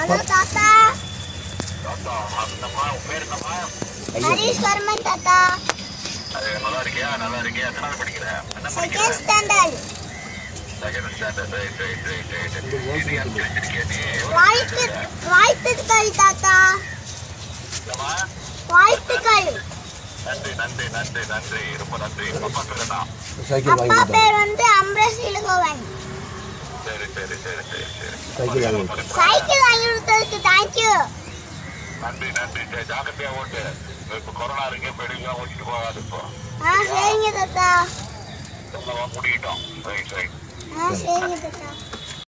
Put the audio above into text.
hello தாத்தா தாத்தா என்னம்மா உன் பேர் என்னம்மா ஹரிஷ் வர்மன் தாத்தா அது நல்லா இருக்கியா நல்லா இருக்கியா எத்தனை படிக்கிற என்ன படிக்கிற second standard second standard right right right right நீ அனுப்பி வச்சிருக்கிய நீ வாழ்த்து வாழ்த்துக்கள் தாத்தா என்னம்மா வாழ்த்துக்கள் நன்றி நன்றி நன்றி நன்றி ரொம்ப நன்றி அப்பா பேர் என்ன சைக்கிள் வாங்கி அப்பா கொடுத்தோம் பேர் வந்து அம்ரஸ் இளகோவன் சரி சரி சரி சரி சரி சைக்கிள் வாங்கி கொடுத்தோம் சைக்கிள் வாங்கி கொடுத்ததுக்கு தேங்க்யூ நன்றி நன்றி சரி ஜாக்கிரதையா ஓட்டு இப்போ கொரோனா இருக்கு வெளியெல்லாம் ஓட்டிட்டு போகாது இப்போ ஆ சரிங்க தாத்தா எல்லாம் முடிக்கிட்டோம் ரைட் ரைட் ஆ சரிங்க தாத்தா